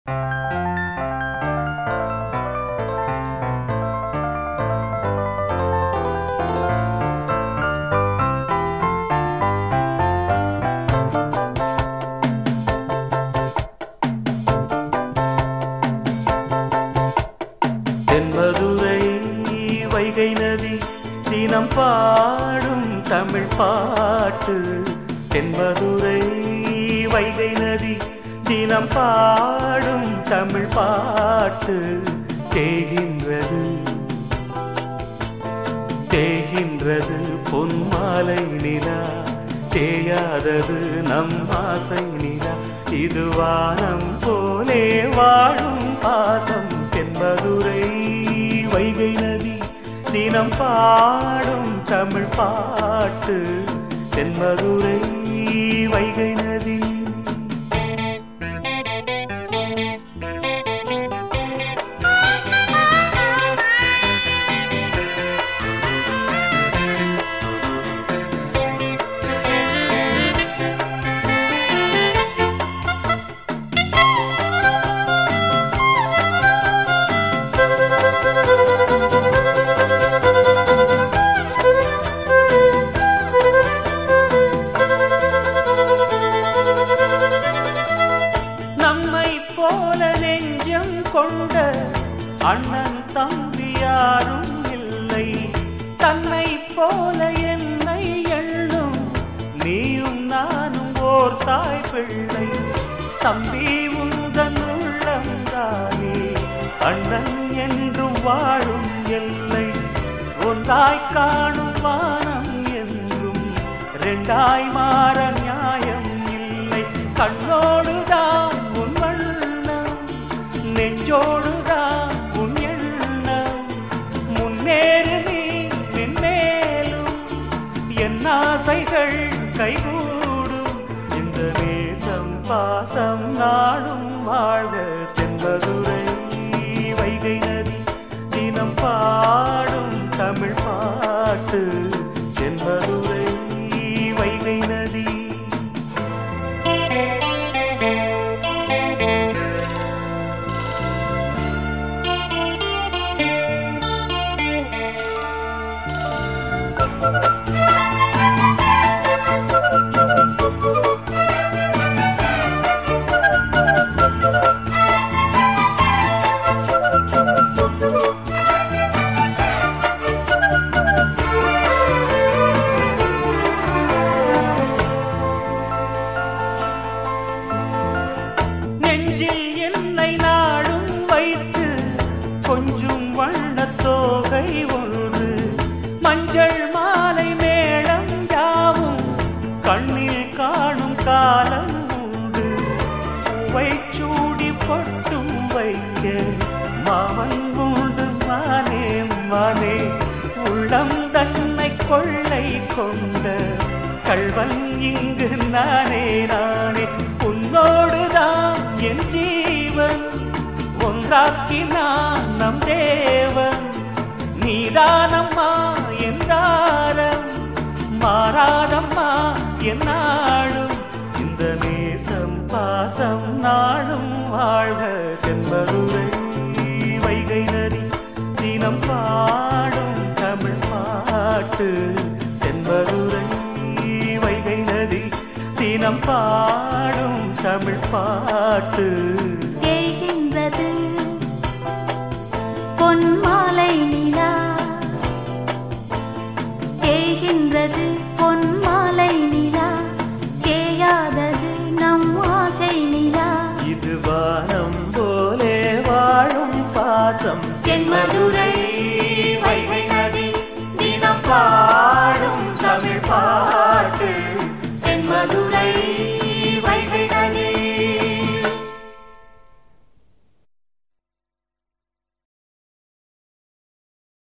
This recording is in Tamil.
தென்மதுரை வைகை நதி தினம் பாடும் தமிழ் பாட்டு தென்மதுரை வைகை நதி தினம் பாடும் தமிழ் பாட்டு தேகின்றது தேகின்றது பொன்மாலை நிலா தேயாதது நம் ஆசை நிலா இது வானம் போலே வாழும் பாசம் தென்மதுரை வைகை நதி தினம் பாடும் தமிழ் பாட்டு தென்மதுரை வைகை நதி நம்மை போல நெஞ்சம் கொண்ட அண்ணன் தம்பி யாரும் இல்லை தன்னை போல என்னை எண்ணும் நீயும் நானும் ஓர் தாய் பிள்ளை தம்பி உந்தன் உள்ளந்தானே அண்ணன் என்றும் வாழும் எல்லை ஒன்றாய் காணும் வானம் என்றும் ரெண்டாய் மாற நியாயம் இல்லை கண்ணோடுதான் உன் வண்ணம் நெஞ்சோடுதான் உன் எண்ணம் முன்னேறு நீ மென்மேலும் என் ஆசைகள் கைகூடும் இந்த நேசம் பாசம் நாடும் வாழ்க தென்பதுரை வைகை நதி தினம் பாடும் தமிழ் பாட்டு தென்பதுரை வைகை நதி நெஞ்சில் என்னை நாடும் வைத்து கொஞ்சம் வண்ணத் தோகை ஒன்று மஞ்சள் மாலை மேளம் யாவும் கண்ணில் காணும் காலம் உண்டு பூவை சூடி பொட்டும் வைக்க மாமன் உண்டு மானே மானே உள்ளம் தன்னை கொள்ளை கொண்ட கள்வன் இங்கு நானே நானே உன்னோடுதான் என் ஜீவன் ஒன்றாக்கினான் நம் தேவன் நீதானம்மா என்றாரம் மாறாதம்மா என்னாலும் இந்த நேசம் பாசம் நாளும் வாழ்க தென்பதுரை வைகை நதி தினம் பாடும் தமிழ் பாட்டு தென்பதுரை வைகை நதி தினம் பாடும் தமிழ் பாட்டு தேய்கின்றது பொன்மாலை நிலா தேய்கின்றது பொன்மாலை நிலா தேயாதது நம் ஆசை நிலா இது வானம் போலே வாழும் பாசம் தென்மதுரை வைகை நதி தினம் பாடும் தமிழ் பாட்டு தென்மதுரை